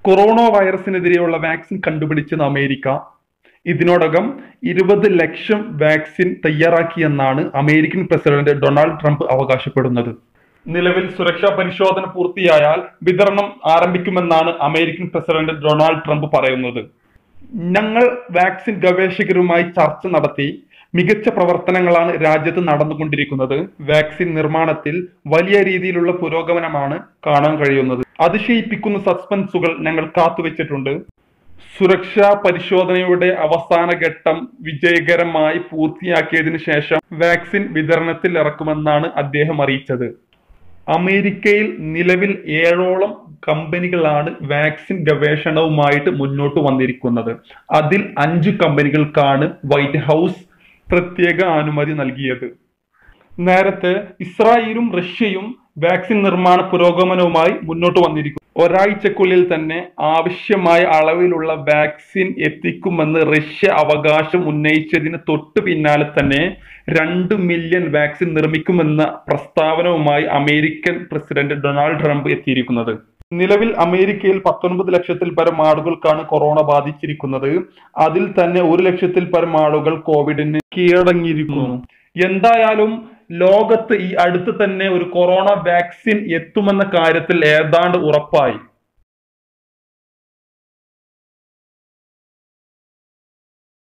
corona വൈറസിനെതിരെയുള്ള vaccine കണ്ടുപിടിച്ചത് America ഇതിനോടകം ഇരുപത് ലക്ഷം വാക്സിൻ തയ്യാറാക്കിയെന്നാണ് അമേരിക്കൻ പ്രസിഡന്റ് ഡൊണാൾഡ് ട്രംപ് അവകാശപ്പെടുന്നത് നിലവിൽ സുരക്ഷാ പരിശോധന പൂർത്തിയായാൽ വിതരണം ആരംഭിക്കുമെന്നാണ് അമേരിക്കൻ പ്രസിഡന്റ് ഡൊണാൾഡ് ട്രംപ് പറയുന്നത് ഞങ്ങൾ വാക്സിൻ ഗവേഷകരുമായി ചർച്ച നടത്തി മികച്ച പ്രവർത്തനങ്ങളാണ് രാജ്യത്ത് നടന്നുകൊണ്ടിരിക്കുന്നത് വാക്സിൻ നിർമ്മാണത്തിൽ വലിയ രീതിയിലുള്ള പുരോഗമനമാണ് കാണാൻ കഴിയുന്നത് അതിശയിപ്പിക്കുന്ന സസ്പെൻസുകൾ ഞങ്ങൾ കാത്തുവച്ചിട്ടുണ്ട് സുരക്ഷാ പരിശോധനയുടെ അവസാന ഘട്ടം വിജയകരമായി പൂർത്തിയാക്കിയതിനു ശേഷം വാക്സിൻ വിതരണത്തിൽ ഇറക്കുമെന്നാണ് അദ്ദേഹം അറിയിച്ചത് അമേരിക്കയിൽ നിലവിൽ ഏഴോളം കമ്പനികളാണ് വാക്സിൻ ഗവേഷണവുമായിട്ട് മുന്നോട്ട് വന്നിരിക്കുന്നത് അതിൽ അഞ്ച് കമ്പനികൾക്കാണ് വൈറ്റ് ഹൗസ് പ്രത്യേക അനുമതി നൽകിയത് നേരത്തെ ഇസ്രായേലും റഷ്യയും വാക്സിൻ നിർമ്മാണ പുരോഗമനവുമായി മുന്നോട്ട് വന്നിരിക്കുന്നു ഒരാഴ്ചക്കുള്ളിൽ തന്നെ ആവശ്യമായ അളവിലുള്ള വാക്സിൻ എത്തിക്കുമെന്ന് റഷ്യ അവകാശം ഉന്നയിച്ചതിന് തൊട്ടു പിന്നാലെ തന്നെ രണ്ട് മില്യൺ വാക്സിൻ നിർമ്മിക്കുമെന്ന പ്രസ്താവനവുമായി അമേരിക്കൻ പ്രസിഡന്റ് ഡൊണാൾഡ് ട്രംപ് എത്തിയിരിക്കുന്നത് നിലവിൽ അമേരിക്കയിൽ പത്തൊൻപത് ലക്ഷത്തിൽ പരം ആളുകൾക്കാണ് കൊറോണ ബാധിച്ചിരിക്കുന്നത് അതിൽ തന്നെ ഒരു ലക്ഷത്തിൽ പരം ആളുകൾ കോവിഡിന് കീഴടങ്ങിയിരിക്കുന്നു എന്തായാലും ലോകത്ത് ഈ അടുത്ത് തന്നെ ഒരു കൊറോണ വാക്സിൻ എത്തുമെന്ന കാര്യത്തിൽ ഏതാണ്ട് ഉറപ്പായി